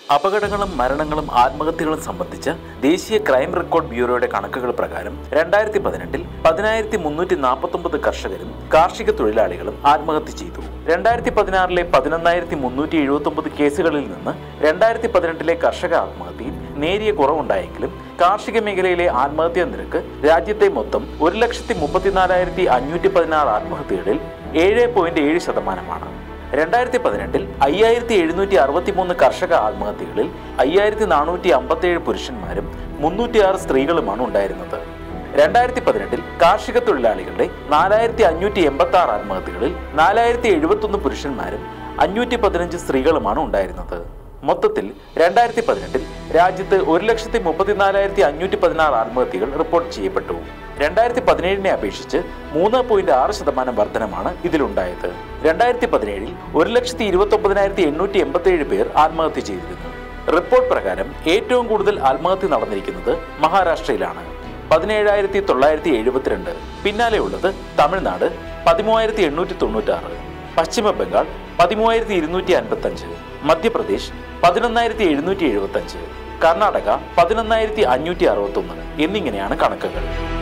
അപകടങ്ങളും മരണങ്ങളും ആത്മഹത്യകളും സംബന്ധിച്ച ദേശീയ ക്രൈം റെക്കോർഡ് ബ്യൂറോയുടെ കണക്കുകൾ പ്രകാരം രണ്ടായിരത്തി പതിനെട്ടിൽ പതിനായിരത്തി മുന്നൂറ്റി നാൽപ്പത്തൊമ്പത് കർഷകരും കാർഷിക തൊഴിലാളികളും ആത്മഹത്യ ചെയ്തു രണ്ടായിരത്തി പതിനാറിലെ പതിനൊന്നായിരത്തി മുന്നൂറ്റി എഴുപത്തി ഒമ്പത് കേസുകളിൽ നിന്ന് രണ്ടായിരത്തി പതിനെട്ടിലെ കർഷക ആത്മഹത്യയിൽ നേരിയ കുറവുണ്ടായെങ്കിലും കാർഷിക മേഖലയിലെ ആത്മഹത്യാ നിരക്ക് രാജ്യത്തെ മൊത്തം ഒരു ലക്ഷത്തി മുപ്പത്തിനാലായിരത്തി അഞ്ഞൂറ്റി പതിനാറ് ആത്മഹത്യകളിൽ ഏഴ് പോയിന്റ് ഏഴ് ശതമാനമാണ് രണ്ടായിരത്തി പതിനെട്ടിൽ അയ്യായിരത്തി എഴുന്നൂറ്റി അറുപത്തി മൂന്ന് കർഷക ആത്മഹത്യകളിൽ അയ്യായിരത്തി നാനൂറ്റി അമ്പത്തേഴ് പുരുഷന്മാരും മുന്നൂറ്റിയാറ് സ്ത്രീകളുമാണ് ഉണ്ടായിരുന്നത് രണ്ടായിരത്തി പതിനെട്ടിൽ കാർഷിക തൊഴിലാളികളുടെ നാലായിരത്തി അഞ്ഞൂറ്റി എൺപത്തി ആറ് ആത്മഹത്യകളിൽ നാലായിരത്തി എഴുപത്തി ഒന്ന് പുരുഷന്മാരും അഞ്ഞൂറ്റി പതിനഞ്ച് സ്ത്രീകളുമാണ് ഉണ്ടായിരുന്നത് മൊത്തത്തിൽ രണ്ടായിരത്തി പതിനെട്ടിൽ രാജ്യത്ത് ഒരു ലക്ഷത്തി മുപ്പത്തിനാലായിരത്തി അഞ്ഞൂറ്റി പതിനാറ് ആത്മഹത്യകൾ റിപ്പോർട്ട് ചെയ്യപ്പെട്ടു രണ്ടായിരത്തി പതിനേഴിനെ അപേക്ഷിച്ച് മൂന്ന് പോയിന്റ് ആറ് ശതമാനം വർധനമാണ് ഇതിലുണ്ടായത് രണ്ടായിരത്തി പതിനേഴിൽ ഒരു ലക്ഷത്തി ഇരുപത്തി ഒമ്പതിനായിരത്തി എണ്ണൂറ്റി എൺപത്തി ഏഴ് പേർ ആത്മഹത്യ ചെയ്തിരുന്നു റിപ്പോർട്ട് പ്രകാരം ഏറ്റവും കൂടുതൽ ആത്മഹത്യ നടന്നിരിക്കുന്നത് മഹാരാഷ്ട്രയിലാണ് പതിനേഴായിരത്തി തൊള്ളായിരത്തി എഴുപത്തിരണ്ട് പിന്നാലെയുള്ളത് തമിഴ്നാട് പതിമൂവായിരത്തി എണ്ണൂറ്റി തൊണ്ണൂറ്റാറ് പശ്ചിമ ബംഗാൾ പതിമൂവായിരത്തി ഇരുന്നൂറ്റി അൻപത്തി അഞ്ച് മധ്യപ്രദേശ് പതിനൊന്നായിരത്തി എഴുന്നൂറ്റി എഴുപത്തി അഞ്ച് കർണാടക പതിനൊന്നായിരത്തി അഞ്ഞൂറ്റി അറുപത്തി ഒന്ന് എന്നിങ്ങനെയാണ് കണക്കുകൾ